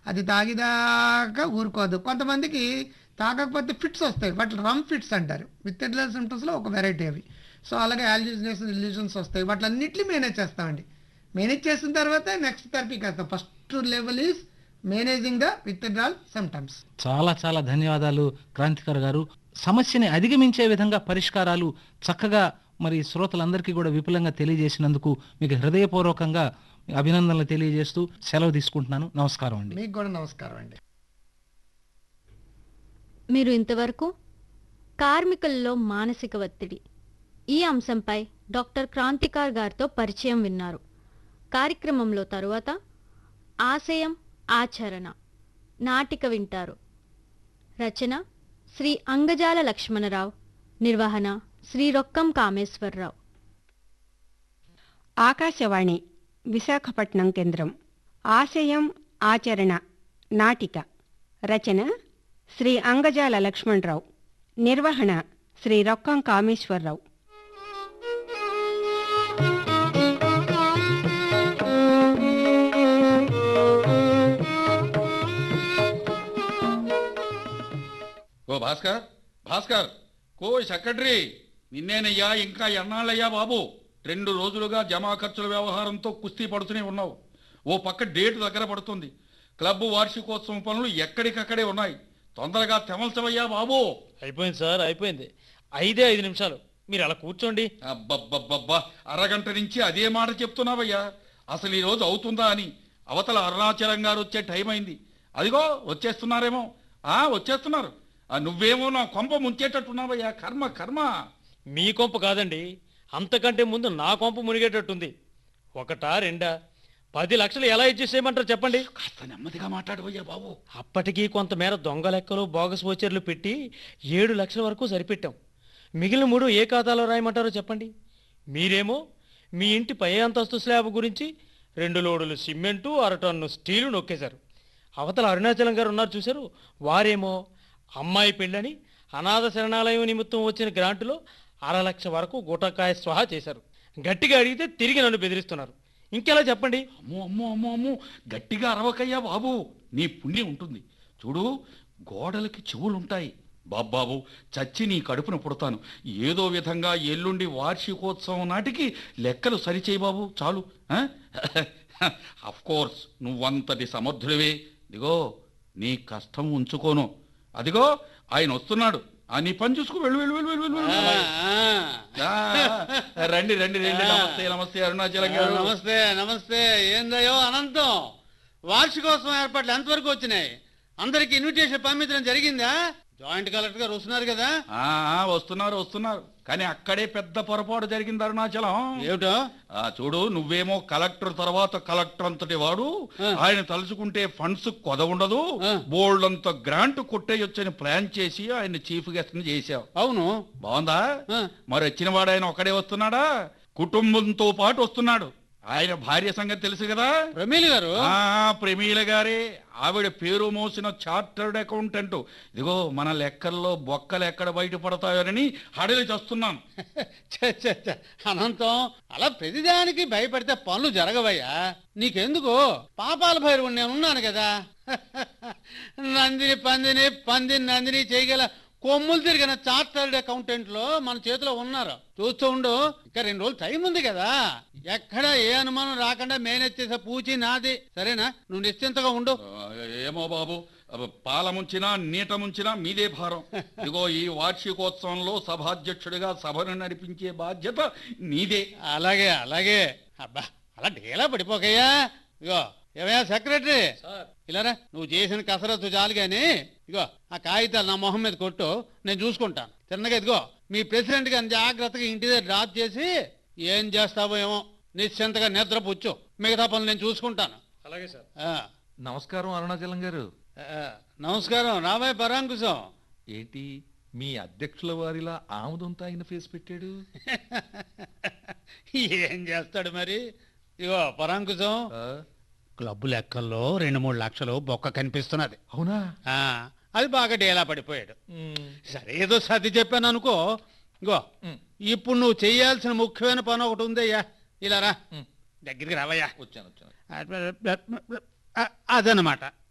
అది తాగిదాకా ఊరుకోదు కొంతమందికి తాగకపోతే ఫిట్స్ వస్తాయి వాటి రమ్ ఫిట్స్ అంటారు విత్ సిమ్టమ్స్లో ఒక వెరైటీ అవి సో అలాగే యాల్యూజినేషన్ ఇల్యూజన్స్ వస్తాయి వాటిలన్నింటినీ మేనేజ్ చేస్తామండి మేనేజ్ చేసిన తర్వాత నెక్స్ట్ థెరపీకి వేస్తాం first level is managing the withdrawal symptoms చాలా చాలా ధన్యవాదాలు క్రాంతికర్ గారు సమస్యని అధిగమించే విధంగా పరిష్కారాలు చక్కగా మరి శ్రోతలందరికీ కూడా విపులంగా తెలియజేసినందుకు మీకు హృదయపూర్వకంగా అభినందనలు తెలియజేస్తూ సెలవు తీసుకుంటున్నాను నమస్కారం అండి మీకు కూడా నమస్కారం అండి మీరు ఇంతవరకు కార్మికుల్లో మానసిక ఒత్తిడి ఈ అంశంపై డాక్టర్ క్రాంతికార్ గారితో పరిచయం విన్నారు కార్యక్రమంలో తరువాత ఆశయం ఆచరణ నాటిక వింటారు రచన శ్రీ అంగజాల లక్ష్మణరావు నిర్వహణ శ్రీ రొక్కం కామేశ్వరరావు ఆకాశవాణి విశాఖపట్నం కేంద్రం ఆశయం ఆచరణ నాటిక రచన శ్రీ అంగజాల లక్ష్మణరావు నిర్వహణ Shri Rokkam Kameswararao O Bhaskar Bhaskar co secretary నిన్నేనయ్యా ఇంకా ఎన్నాళ్ళయ్యా బాబు రెండు రోజులుగా జమా ఖర్చుల వ్యవహారంతో కుస్తీ పడుతూనే ఉన్నావు ఓ పక్క డేట్ దగ్గర పడుతుంది క్లబ్ వార్షికోత్సవం పనులు ఎక్కడికక్కడే ఉన్నాయి తొందరగా తెమల్చవయ్యా బాబు అయిపోయింది సార్ అయిపోయింది ఐదే ఐదు నిమిషాలు మీరు అలా కూర్చోండి అబ్బబ్బబ్బబ్బా అరగంట నుంచి అదే మాట చెప్తున్నావయ్యా అసలు ఈ రోజు అవుతుందా అని అవతల అరుణాచలం గారు వచ్చే టైం అయింది అదిగో వచ్చేస్తున్నారేమో ఆ వచ్చేస్తున్నారు ఆ నువ్వేమో నా కొంప ముంచేటట్టున్నావయ్యా కర్మ కర్మ మీ కొంప కాదండి అంతకంటే ముందు నా కొంప మునిగేటట్టుంది ఒకటా రెండా పది లక్షలు ఎలా ఇచ్చేసేయమంటారు చెప్పండి కాస్త నెమ్మదిగా మాట్లాడవయ్యా బాబు అప్పటికీ కొంతమేర దొంగ లెక్కలు బోగస్ వోచర్లు పెట్టి ఏడు లక్షల వరకు సరిపెట్టాం మిగిలిన మూడు ఏ ఖాతాలో రాయమంటారో చెప్పండి మీరేమో మీ ఇంటి పై అంతస్తు స్లాబ్ గురించి రెండు లోడులు సిమెంటు అరటన్ను స్టీలు నొక్కేశారు అవతల అరుణాచలం గారు ఉన్నారు చూశారు వారేమో అమ్మాయి పెళ్ళని అనాథ శరణాలయం నిమిత్తం వచ్చిన గ్రాంటులో అర లక్ష వరకు గుటకాయ స్వాహా చేశారు గట్టిగా అడిగితే తిరిగి నన్ను బెదిరిస్తున్నారు ఇంకెలా చెప్పండి అమ్మో అమ్మో అమ్మో అమ్మో గట్టిగా అరవకయ్యా బాబు నీ పుణ్యం ఉంటుంది చూడు గోడలకి చెవులుంటాయి బాబ్బాబు చచ్చి నీ కడుపున పుడతాను ఏదో విధంగా ఎల్లుండి వార్షికోత్సవం నాటికి లెక్కలు సరిచేయి బాబు చాలు అఫ్ కోర్స్ నువ్వంతటి సమర్థుడివే ఇదిగో నీ కష్టం ఉంచుకోను అదిగో ఆయన వస్తున్నాడు ఆ నీ పని చూసుకో వెళ్ళు వెళ్ళు వెళ్ళు వెళ్ళు వెళ్ళు ఆ, రండి రండి రండి నమస్తే నమస్తే అరుణాచలం గారు నమస్తే నమస్తే ఏందయ్యో అనంతం వార్షికోత్సవం ఏర్పాట్లు ఎంతవరకు వచ్చినాయి అందరికి ఇన్విటేషన్ పంపించడం జరిగిందా జాయింట్ కలెక్టర్ గారు వస్తున్నారు కదా ఆ ఆ, వస్తున్నారు వస్తున్నారు కానీ అక్కడే పెద్ద పొరపాటు జరిగింది అరుణాచలం ఏమిటో ఆ చూడు నువ్వేమో కలెక్టర్ తర్వాత కలెక్టర్ అంతటి వాడు ఆయన తలుచుకుంటే ఫండ్స్ కొద ఉండదు ఆ. బోల్డ్ అంత గ్రాంట్ కొట్టేయొచ్చని ప్లాన్ చేసి ఆయన చీఫ్ గెస్ట్ ని చేసావు అవును బాగుందా ఆ. మరి వచ్చిన వాడు ఆయన ఒకడే వస్తున్నాడా కుటుంబంతో పాటు వస్తున్నాడు ఆయన భార్య సంగతి తెలుసు కదా ప్రమీల్ గారు ఆ ప్రమీల గారే ఆవిడ పేరు మోసిన చార్టర్డ్ అకౌంటెంట్ ఇదిగో మన లెక్కల్లో బొక్కలు ఎక్కడ బయటపడతాయోనని హడలి చేస్తున్నాను ఛ, ఛ, ఛ. అనంతం అలా ప్రతిదానికి భయపడితే పనులు జరగవయ్యా నీకెందుకు పాపాల భైరవుడు నేను ఉన్నాను కదా నందిని పందిని పందిని నందిని చేయగల కొమ్ములు తిరిగిన చార్టర్డ్ అకౌంటెంట్ లో మన చేతిలో ఉన్నారు చూస్తూ ఉండు ఇంకా రెండు రోజులు టైం ఉంది కదా ఎక్కడ ఏ అనుమానం రాకుండా మేనేజ్ చేసే పూచి నాది సరేనా నువ్వు నిశ్చింతగా ఉండు ఆ, ఏమో బాబు అబ్బ, పాల ముంచినా నీట ముంచినా మీదే భారం ఇదిగో ఈ వార్షికోత్సవంలో సభాధ్యక్షుడిగా సభను నడిపించే బాధ్యత నీదే అలాగే అలాగే అబ్బా అలా ఢీలా పడిపోకయ్యా ఇగో ఏమయ్యా సెక్రటరీ ఇలారా నువ్వు చేసిన కసరత్తు చాలు గాని ఇగో ఆ కాగితాలు నా మొహం మీద కొట్టు నేను చూసుకుంటాను తిన్నగా ఇదిగో మీ ప్రెసిడెంట్ గారిని జాగ్రత్తగా ఇంటి దగ్గర డ్రాప్ చేసి ఏం చేస్తావో ఏమో నిశ్చింతగా నిద్రపుచ్చు మిగతా పనులు నేను చూసుకుంటాను అలాగే సార్ ఆ, నమస్కారం అరుణాచలం గారు ఆ, నమస్కారం రాబాయ్ పరాంకుశం ఏంటి మీ అధ్యక్షుల వారిలా ఆముదం తాగిన ఫేస్ పెట్టాడు ఏం చేస్తాడు మరి ఇగో పరాంకుశం ఆ, క్లబ్ లెక్కల్లో రెండు మూడు లక్షలు బొక్క కనిపిస్తున్నది అవునా ఆ, అది బాగా డేలా పడిపోయాడు మ్, సరే ఏదో సర్ది చెప్పాను అనుకో ఇగో మ్. ఇప్పుడు నువ్వు చేయాల్సిన ముఖ్యమైన పని ఒకటి ఉందయ్యా ఇలా రా మ్. దగ్గరికి రావయ్యా వచ్చాను వచ్చాను అ- అదనమాట